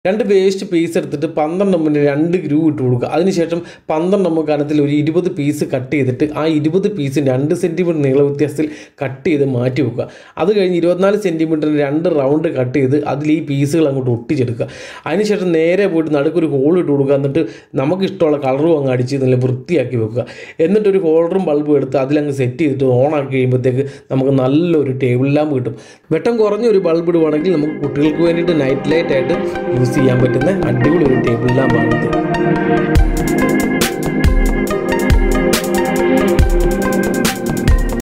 രണ്ട് waste piece എടുത്തിട്ട് പന്ത്രണ്ട് എമ്മിന് രണ്ട് ഗ്രൂ ഇട്ട് കൊടുക്കുക അതിനുശേഷം പന്ത്രണ്ട് എം കനത്തിൽ ഒരു ഇരുപത് പീസ് കട്ട് ചെയ്തിട്ട് ആ ഇരുപത് പീസ് രണ്ട് സെൻറ്റിമീറ്റർ നീള വ്യത്യാസത്തിൽ കട്ട് ചെയ്ത് മാറ്റി വെക്കുക അത് കഴിഞ്ഞ് ഇരുപത്തിനാല് സെൻറ്റിമീറ്ററിന് രണ്ട് റൗണ്ട് കട്ട് ചെയ്ത് അതിൽ ഈ പീസുകൾ അങ്ങോട്ട് ഒട്ടിച്ചെടുക്കുക അതിനുശേഷം നേരെ പോയിട്ട് നടുക്കൊരു ഹോൾ ഇട്ട് കൊടുക്കുക എന്നിട്ട് നമുക്ക് ഇഷ്ടമുള്ള കളറും അങ്ങ് അടിച്ച് നല്ല വൃത്തിയാക്കി വെക്കുക എന്നിട്ട് ഒരു ഹോൾഡറും ബൾബും എടുത്ത് അതിലങ്ങ് സെറ്റ് ചെയ്തിട്ട് ഓൺ ആക്കി കഴിയുമ്പോഴത്തേക്ക് നമുക്ക് നല്ലൊരു ടേബിൾ ലാമ്പ് കിട്ടും വെട്ടം കുറഞ്ഞ ഒരു ബൾബ് ഇടുവാണെങ്കിൽ നമുക്ക് കുട്ടികൾക്ക് വേണ്ടിയിട്ട് നൈറ്റ് ലൈറ്റ് ആയിട്ട് യൂസ് ചെയ്യാൻ പറ്റുന്ന അടിപൊളി ഒരു ടേബിൾ ലാമ്പാണിത്